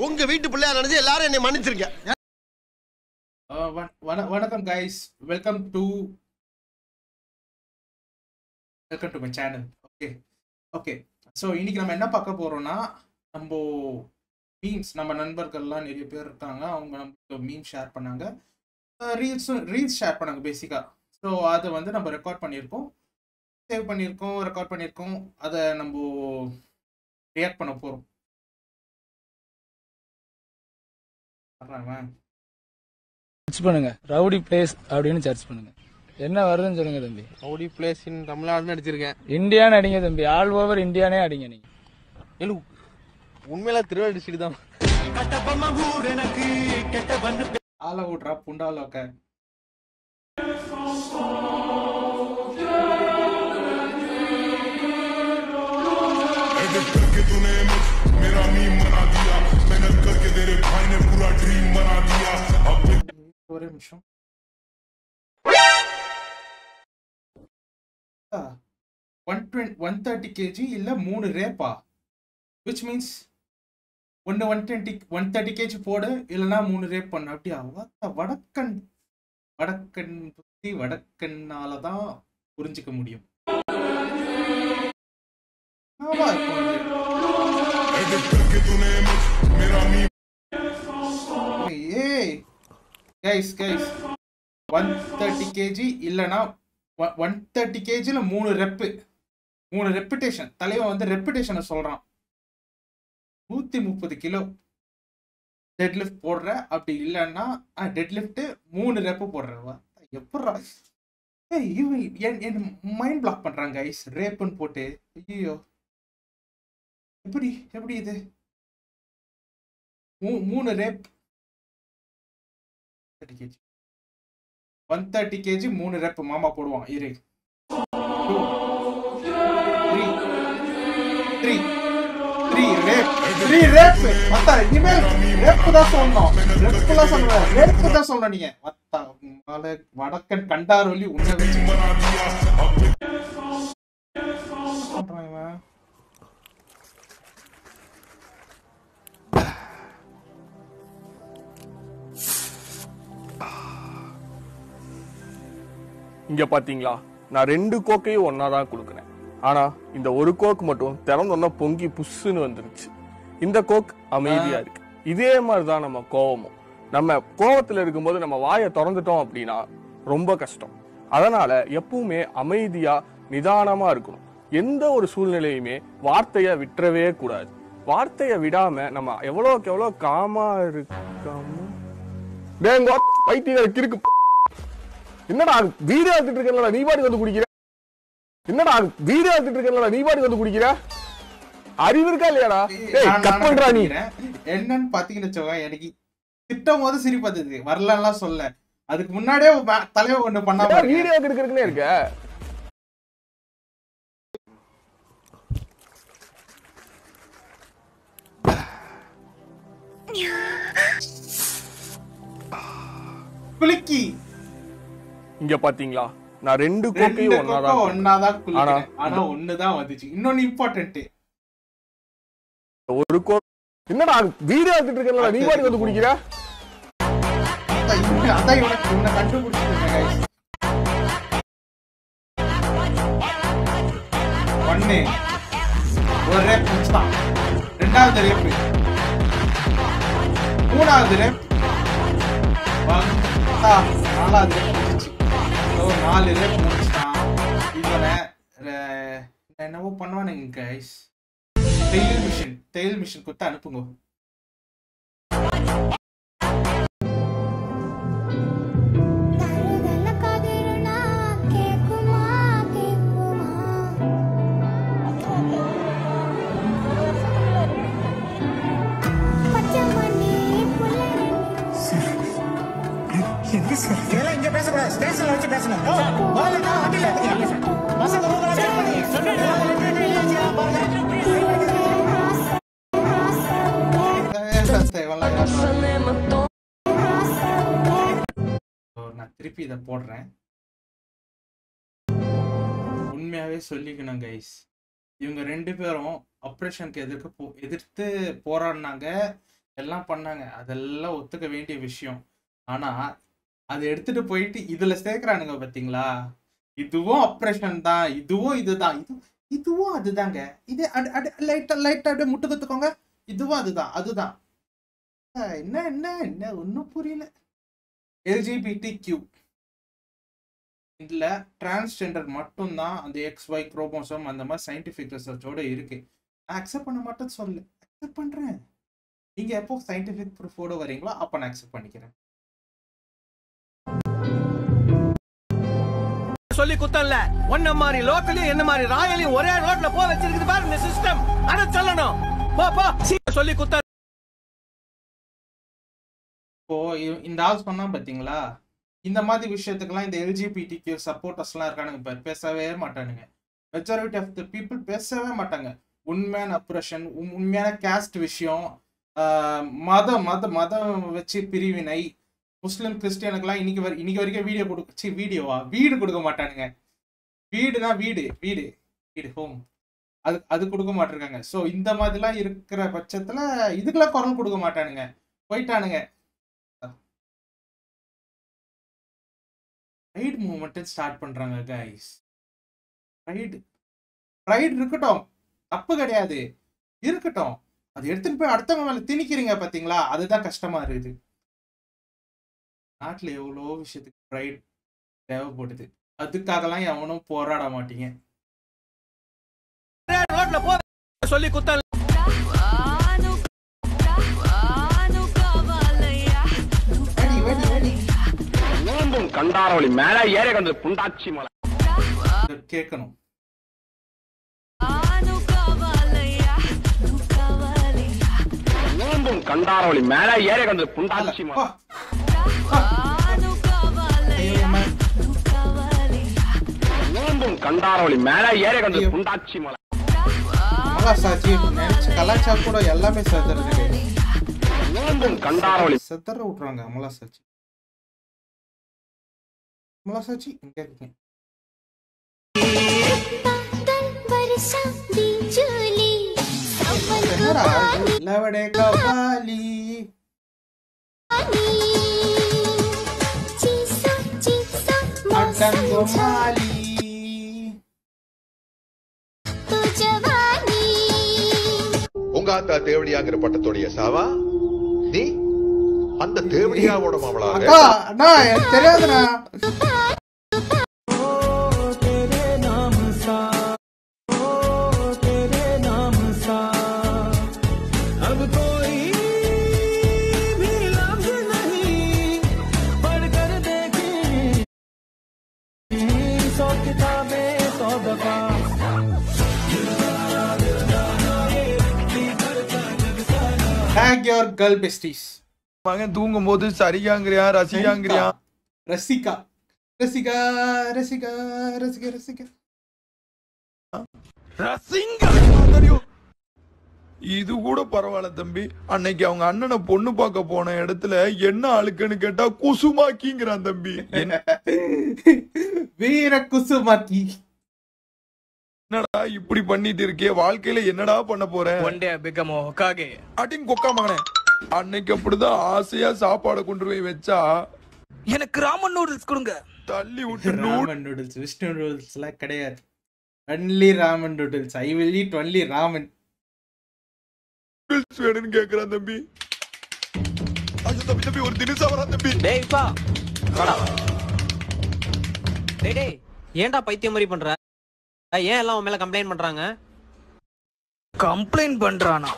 உங்க வீட்டு பிள்ளையா நினைச்சு எல்லாரும் என்னை மன்னிச்சிருங்க Uh, வண- வண- வணக்கம் guys welcome to welcome to my channel okay okay so இன்னைக்கு நம்ம என்ன பார்க்க போறோம்னா நம்ம மீம்ஸ் நம்ம நண்பர்கள்லாம் நிறைய பேர் இருக்காங்க அவங்க நமக்கு மீம் ஷேர் பண்ணாங்க ரீல்ஸும் ரீல்ஸ் ஷேர் பண்ணாங்க பேசிக்காக ஸோ அதை வந்து நம்ம ரெக்கார்ட் பண்ணியிருக்கோம் சேவ் பண்ணியிருக்கோம் ரெக்கார்ட் பண்ணியிருக்கோம் அதை நம்ம ரியாக்ட் பண்ண போகிறோம் சர்ச் பண்ணுங்க ரவுடி பிளேஸ் அப்படின்னு சர்ச் பண்ணுங்க என்ன வருதுன்னு சொல்லுங்க தம்பி ரவுடி பிளேஸ் இன் தமிழ்நாடு நடிச்சிருக்கேன் இந்தியான்னு அடிங்க தம்பி ஆல் ஓவர் இந்தியானே அடிங்க நீங்க ஏலு உண்மையில திருவள்ளு டிஸ்ட்ரிக்ட் தான் ஆள விட்றா புண்டாலோக்க ஒரே நிமிஷம் one twenty one thirty KG இல்லை மூணு ரேப்பா விச் மீன்ஸ் ஒன்று one twenty one thirty KG போடு இல்லைன்னா மூணு ரேப் பண்ணு அப்படியா வட- வடக்கன் வடக்கன் புத்தி வடக்கன்னால தான் புரிஞ்சுக்க முடியும் ஆமா, இருக்கும் அது. ஏய் guys guys one thirty KG இல்லைன்னா ஒன் தேர்ட்டி கேஜியில் மூணு ரெப்பு மூணு ரெப்புடேஷன் தலைவன் வந்து ரெப்புடேஷனை சொல்கிறான் நூற்றி முப்பது கிலோ டெட் லிஃப்ட் போடுற அப்படி இல்லைன்னா டெட் லிஃப்ட் மூணு ரெப்பு போடுற எப்பட்றா ஏய் இவன் என் என் மைண்ட் பிளாக் பண்ணுறாங்க கைஸ் ரேப்புன்னு போட்டு ஐயோ எப்படி எப்படி இது மூ மூணு rep thirty KG one thirty KG மூணு ரெப் மாமா போடுவான் இரு three three three rep three rep மத்தா இனிமேல் ரேப் தான் சொல்லணும் ரேப்லாம் சொல்லுவேன் ரேப் தான் சொல்லணும் நீங்க மத்தா உங்களால வடக்கன் கண்டாரொலி உன்னை வச்சு பண்றான் இவன் இங்க பாத்தீங்களா நான் ரெண்டு கோக்கையும் ஒன்னா தான் கொடுக்குறேன் ஆனா இந்த ஒரு கோக் மட்டும் திறந்தோன்னா பொங்கி புஷ்ஷுன்னு வந்துருச்சு இந்த கோக் அமைதியா இருக்கு இதே மாதிரிதான் நம்ம கோவமும் நம்ம கோவத்துல இருக்கும்போது நம்ம வாயை திறந்துட்டோம் அப்படின்னா ரொம்ப கஷ்டம் அதனால எப்பவுமே அமைதியா நிதானமா இருக்கணும் எந்த ஒரு சூழ்நிலையுமே வார்த்தைய விட்டுறவே கூடாது வார்த்தைய விடாம நம்ம எவ்வளவுக்கு எவ்வளவு காமா இருக்காம டேங்க பைத்தியக்கார கிறுக்கு என்னடா வீடியோ எடுத்துட்டு இருக்கல நீ பாடி வந்து குடிக்கிற என்னடா வீடியோ எடுத்துட்டு இருக்கல நீ பாடி வந்து குடிக்கிற அறிவு இருக்கா இல்லையாடா டேய் நான் கட் நானா பண்றா நீ கத்திக்கிறேன். என்னன்னு பாத்தீங்கன்னு வச்சுக்கோங்க எனக்கு திட்டம் போது சிரிப்பு வந்தது வரலன்னுலாம் சொல்ல அதுக்கு முன்னாடியே ம- தலைவர் ஒண்ணு பண்ணாம இருக்கேன். வீடியோ எடுக்கிறதுக்குன்னே இருக்க குலுக்கி இங்க பாத்தீங்களா நான் ரெண்டு ரெண்டு கோக்கையும் கொக்கோ ஒன்னாதான் ஒன்னாதான் குலுக்கினேன் ஆனா- ஆனா ஒண்ணுதான் வந்துச்சு இன்னொன்னு இம்பார்ட்டன்ட் ஒரு கோ என்னடா வீடியோ எடுத்துட்டு இருக்கல நீ பாடி வந்து குடிக்கிற அதான் இவனுக்கு இவனை கண்டுபிடிச்சிருக்கேன் guys. ஒண்ணு ஒரு ரேப் முடிச்சுட்டான் ரெண்டாவது ரேப் மூணாவது ரேப் நாலாவது ரேப் முடிச்சிச்சு ஸோ நாலு ரேப் முடிச்சிட்டான் இவனை அஹ், என்னவோ பண்ணுவானுங்க guys tail machine tail machine கொடுத்து அனுப்புங்க தருதல கதிருனா கேக்குமா கேக்குமா பச்சை மண்ணி புல்லரணி இதெல்லாம் இங்க பேசக்கூடாது ஸ்டேஷன்ல வச்சு பேசணும் முதல்ல நான் வண்டியில ஏத்துக்கிறேன் பசங்க ரூம்ல செக் பண்ணி சொன்னேன் So, நான் திருப்பி இதை போடுறேன் உண்மையாவே சொல்லிக்கணும் கைஸ் இவங்க ரெண்டு பேரும் ஆப்ரேஷனுக்கு எதிர்க்க போ எதிர்த்து போராடினாங்க எல்லாம் பண்ணாங்க அதெல்லாம் ஒத்துக்க வேண்டிய விஷயம் ஆனா அதை எடுத்துட்டு போயிட்டு இதுல சேர்க்கறானுங்க பாத்தீங்களா இதுவும் ஆப்ரேஷன் தான் இதுவும் இதுதான் இது இதுவும் அதுதாங்க இது அடு அடு லைட்டா லைட்டா அப்படியே முட்டு கத்துக்கோங்க இதுவும் அதுதான் அதுதான் அஹ் என்ன என்ன என்ன ஒன்றும் புரியல எல்ஜிபிடி கியூ இதுல டிரான்ஸ்ஜெண்டர் மட்டும்தான் அந்த எக்ஸ் ஒய் குரோமோசோம் அந்த மாதிரி சயின்டிஃபிக் ரிசர்ச்சோட இருக்கு நான் அக்செப்ட் பண்ண மாட்டேன்னு சொல்லு அக்செப்ட் பண்றேன் நீங்க எப்போ சயின்டிஃபிக் ப்ரூஃபோட வரீங்களோ அப்போ நான் அக்செப்ட் பண்ணிக்கிறேன் சொல்லி குத்தம்ல ஒன்ன மாதிரி லோக்கலையும் என்ன மாதிரி ராயலையும் ஒரே ரோட்ல போ வச்சிருக்குது பாரு இந்த சிஸ்டம் அத சொல்லணும் போ போ சீக்கிரம் சொல்லி குத்த இப்போ இ- இந்த ஆள் சொன்னா பாத்தீங்களா இந்த மாதிரி விஷயத்துக்கெல்லாம் இந்த எல்ஜிபிடிக்கு சப்போர்ட்டர்ஸ்லாம் இருக்கானுங்க பாரு பேசவே மாட்டானுங்க மெஜாரிட்டி ஆஃப் த பீப்புள் பேசவே மாட்டாங்க உண்மையான அப்ரஷன் உண்மையான கேஸ்ட் விஷயம் ஆஹ் மதம் மத மதம் வச்சு பிரிவினை முஸ்லிம் கிறிஸ்டியனுக்கெல்லாம் இன்னைக்கு வரை இன்னைக்கு வரைக்கும் வீடியோ கொடுக்க சி வீடியோவா வீடு கொடுக்க மாட்டானுங்க வீடுனா வீடு வீடு வீடு ஹோம் அது அது கொடுக்க மாட்டிருக்காங்க ஸோ இந்த மாதிரிலாம் இருக்கிற பட்சத்துல இதுக்கெல்லாம் குரல் கொடுக்க மாட்டானுங்க போயிட்டானுங்க ரைடு மூவ்மெண்ட் ஸ்டார்ட் பண்றாங்க கைஸ் ரைடு ரைடு இருக்கட்டும் தப்பு கிடையாது இருக்கட்டும் அது எடுத்துட்டு போய் அடுத்தவங்க மேல திணிக்கிறீங்க பாத்தீங்களா அதுதான் கஷ்டமா இருக்குது நாட்டுல எவ்வளோ விஷயத்துக்கு ரைடு தேவைப்படுது அதுக்காகலாம் எவனும் போராட மாட்டீங்க ஒரே ரோட்ல போ சொல்லி குத்தம் வெடி வெடி வெடி ஓம்பும் கண்டாரவழி மேல ஏறி கண்டு புண்டாச்சி மலை இத கேட்கணும் ஓம்பும் கண்டாரவழி மேல ஏறி கண்டு புண்டாச்சி மலை அப்பா, ஐயோ, அம்மா. ஓம்பும் கண்டாரவழி மேல ஏறி கண்டு புண்டாச்சி மலை மகா சாட்சி நினைச்சு கலாச்சா கூட எல்லாமே செத்துறது guys. ஓம்பும் கண்டாரவழி செத்தற விட்டுறாங்க அமலா சாட்சி அமலா சாட்சி இங்க இருக்கீங்க वर्षा दी चोली अपन को என்னடா पानी லவடே கபாலி चीसा चीसा அட்டன் मौसम கோமாலி तो जवानी உங்க ஆத்தா தேவடியாங்கிற பட்டத்துடைய சாவா நீ அந்த தேவடியாவோட மாவளாக அக்கா அண்ணா எனக்கு தெரியாதுண்ணா अब कोई भी लफ्ज नहीं पढ़कर देखें सौ किताबें सौ दफा டேக் யுவர் கேர்ள் பெஸ்டிஸ் மகன் தூங்கும் போது சரியாங்கிறியா ரசிகாங்கிறியா ரசிகா ரசிகா ரசிகா ரசிகா ரசிகா ரசிங்கா தெரியும் இது கூட பரவாயில்ல தம்பி அன்னைக்கு அவங்க அண்ணனை பொண்ணு பார்க்க போன இடத்துல என்ன ஆளுக்குன்னு கேட்டா குசுமாக்கிங்கிறான் தம்பி வீர குசுமாக்கி என்னடா இப்படி பண்ணிட்டு இருக்கே வாழ்க்கையில என்னடா பண்ண போறேன் one day I become a Hokage அட்டிங் கொக்கா மகனே அன்னைக்கு அப்படிதான் ஆசையா சாப்பாடு கொண்டு போய் வச்சா எனக்கு ராமன் நூடுல்ஸ் கொடுங்க தள்ளி விட்டு ராமன் நூடுல்ஸ் விஷ்ணு நூடுல்ஸ் எல்லாம் கிடையாது only ramen noodles I will eat only ramen noodles வேணும்னு கேக்குறான் தம்பி ஐயோ தம்பி தம்பி ஒரு தினசா வரா தம்பி டேய் பா வாடா டேய் டேய் ஏன்டா பைத்தியம் மாதிரி பண்ற அஹ், ஏன் எல்லாம் உன் மேல கம்ப்ளைண்ட் பண்றாங்க கம்ப்ளைண்ட் பண்றானா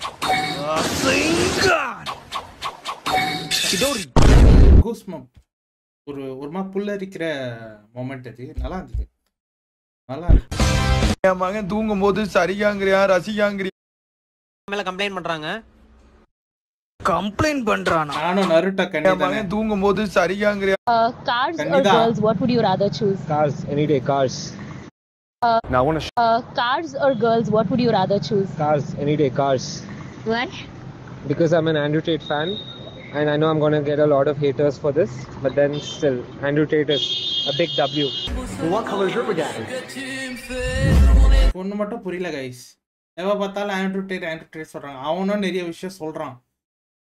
கூஸ்மம் ஒரு ஒரு மா புல்லரிக்கிற மொமெண்ட் அது நல்லா இருந்தது நல்லா இருக்கு என் மகன் தூங்கும் போது சரியாங்கிறியா ரசிகாங்கிறியா உன் மேல கம்ப்ளைண்ட் பண்றாங்க கம்ப்ளைண்ட் பண்றானா நானும் நருட்ட என் கண்டிதானே மகன் தூங்கும் போது சரியாங்கிறியா cars or Kandida. girls, what would you rather choose? Cars, any day, cars. Now I want to Uh, cars or girls, what would you rather choose? Cars, any day, cars. Why? Because I'm an Andrew Tate fan, and I know I'm gonna get a lot of haters for this, but then still, Andrew Tate is a big W. ஒண்ணு மட்டும் புரியல guys எவ பார்த்தாலும் Andrew date Andrew date சொல்றாங்க அவனும் நிறைய விஷயம் சொல்றான்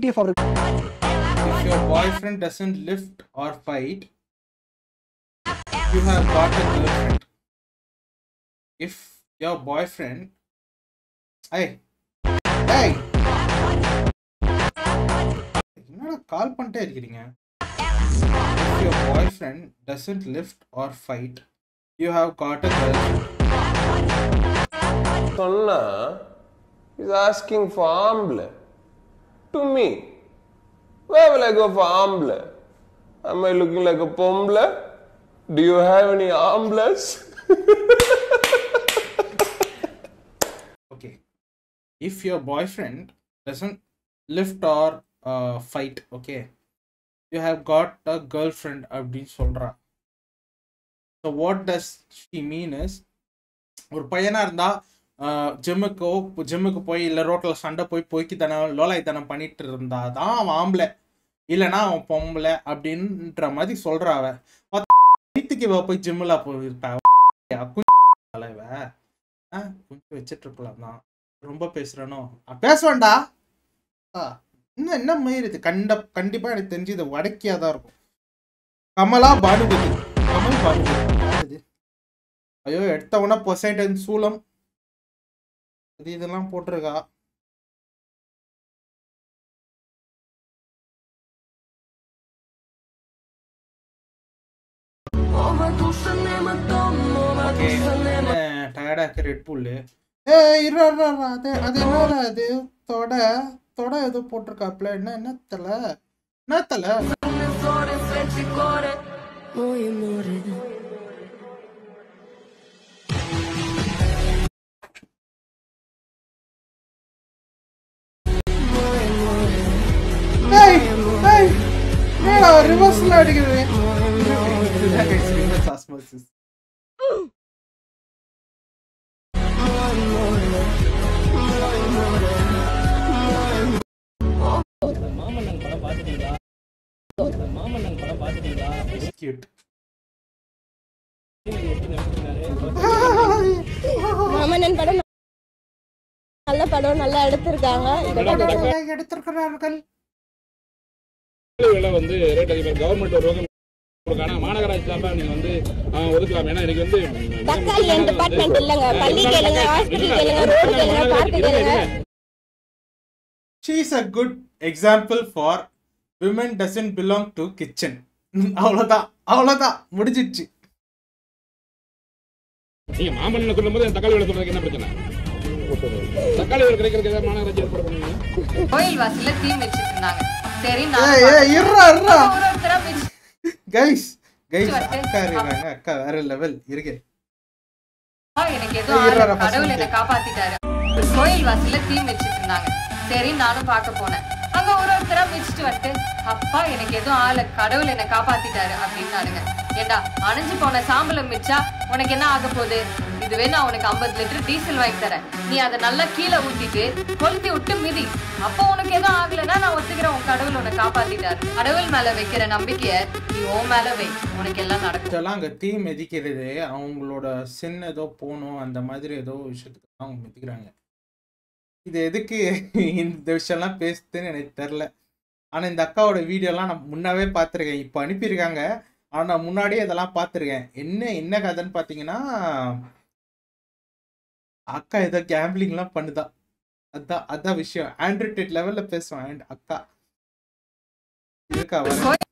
டிஎஃப் அவருக்கு If your boyfriend doesn't lift or fight, you have got a girlfriend. If your boyfriend, hey, hey, என்னடா கால் பண்ணிட்டே இருக்கிறீங்க If your boyfriend doesn't lift or fight, you have got a girlfriend. சொன்னா இஸ் ஆஸ்கிங் ஃபார் ஆம்பளை to me Where will I go for ஆம்பளை Am I looking like a பொம்பளை Do you have any ஆம்பளஸ் Okay. If your boyfriend doesn't lift or uh, fight, okay, you have got a girlfriend அப்படின்னு சொல்றா so what does she mean is ஒரு பையனா இருந்தா ஜிம்முக்கோ ஜிம்முக்கு போய் இல்லை ரோட்டில் சண்டை போய் பொய்க்கு தனம் லோலாய் தனம் பண்ணிட்டு இருந்தா தான் அவன் ஆம்பளை இல்லைன்னா அவன் பொம்பளை அப்படின்ற மாதிரி சொல்றா அவ வீட்டுக்கு இவ போய் ஜிம்மில் போயிருப்பா இவ ஆ கொஞ்சம் வச்சிட்டு இருக்கலாம் தான் ரொம்ப பேசுறேனோ ஆ, பேசுவேன்டா ஆ, இன்னும் என்ன மயிர் இது கண்ட கண்டிப்பா எனக்கு தெரிஞ்சு இது வடக்கியா தான் இருக்கும் கமலா பானுபதி கமல் பானுபதி யார் இது ஐயோ எடுத்தவன பொசைடன் சூலம் இது இதெல்லாம் போட்டிருக்கா டயர்டா இருக்கு ரெட் புல்லு ஏ இரு இரு, இரு, அது அது என்னடா அது தொட தொட ஏதோ போட்டிருக்காப்ல என்ன என்ன தல என்ன தல ஏய் ஏய் என்னடா ரிவர்ஸ்ல அடிக்கிறது இதுதான் guys, reverse osmosis. Cute. மாமன்னன் படம் நல்ல படம் நல்லா எடுத்திருக்காங்க எடுத்திருக்கிறார்கள் விலை வந்து ரேட் அதிகம் கவர்மெண்ட் ஒரு ரோகம் கொடுக்கானா மாநகராட்சி சார்பா நீங்க வந்து ஆ, ஒதுக்கலாம் ஏன்னா எனக்கு வந்து தக்காளி என் டிபார்ட்மெண்ட் இல்லைங்க பள்ளி கேளுங்க ஹாஸ்பிட்டல் கேளுங்க ரோடு கேளுங்க பார்க்கு கேளுங்க She is a good example for women doesn't belong to kitchen. அவ்வளோதான் அவ்வளோதான் முடிஞ்சிடுச்சு நீங்க மாமல்லன் சொல்லும் போது தக்காளி விலை சொல்றதுக்கு என்ன பிரச்சனை தக்காளி விலை கிடைக்கிறதுக்கு ஏதாவது மாநகராட்சி ஏற்பாடு பண்ணுவீங்க கோயில் வாசல்ல தீ வச்சிட்டு இருந்தாங்க சரி ஏய் ஏய் இருடா இருடா ஒரு ஒருத்தரா வச்சு கைஸ் கைஸ் வரட்டு. அக்கா இருக்காங்க அக்கா வேற லெவல் இருக்கு எனக்கு ஏதோ ஏய், இருடா, ஆளு, first கடவுள் வந்து. என்ன காப்பாத்திட்டாரு கோயில் வாசல்ல தீ வச்சிட்டு இருந்தாங்க சரி நானும் பார்க்க போனேன் அங்க ஒரு ஒருத்தரா மிச்சிட்டு வந்துட்டு அப்பா எனக்கு ஏதோ ஆளு கடவுள் என்ன காப்பாத்திட்டாரு அப்படின்னாருங்க ஏண்டா அணைஞ்சு போன சாம்பலை மிச்சா உனக்கு என்ன ஆக போகுது இதுவே நான் உனக்கு 50 லிட்டர் டீசல் வாங்கி தரேன் நீ அதை நல்லா கீழே ஊத்திட்டு கொளுத்தி விட்டு மிதி அப்போ உனக்கு எதுவும் ஆகலைன்னா நான் ஒத்துக்கிறேன் உன் கடவுள் உன்னை காப்பாத்திட்டாரு கடவுள் மேல வைக்கிற நம்பிக்கைய நீ உன் மேல வை உனக்கு எல்லாம் நடக்கும் இதெல்லாம் அங்கே தீ மிதிக்கிறது அவங்களோட சின்ன ஏதோ போகணும் அந்த மாதிரி ஏதோ விஷயத்துக்கு தான் அவங்க மிதிக்கிறாங்க இது எதுக்கு இந்த விஷயம்லாம் பேசுதுன்னு எனக்கு தெரில ஆனால் இந்த அக்காவோட வீடியோலாம் நான் முன்னாவே பார்த்துருக்கேன் இப்போ அனுப்பியிருக்காங்க ஆனால் நான் முன்னாடியே இதெல்லாம் பார்த்துருக்கேன் என்ன என்ன கதைன்னு பார்த்தீங்கன்னா அக்கா ஏதோ கேம்பிளிங்லாம் பண்ணுதா அதான் அதான் விஷயம் ஆண்ட்ராய்ட் லெவலில் பேசுவேன் and அக்கா இருக்கா வர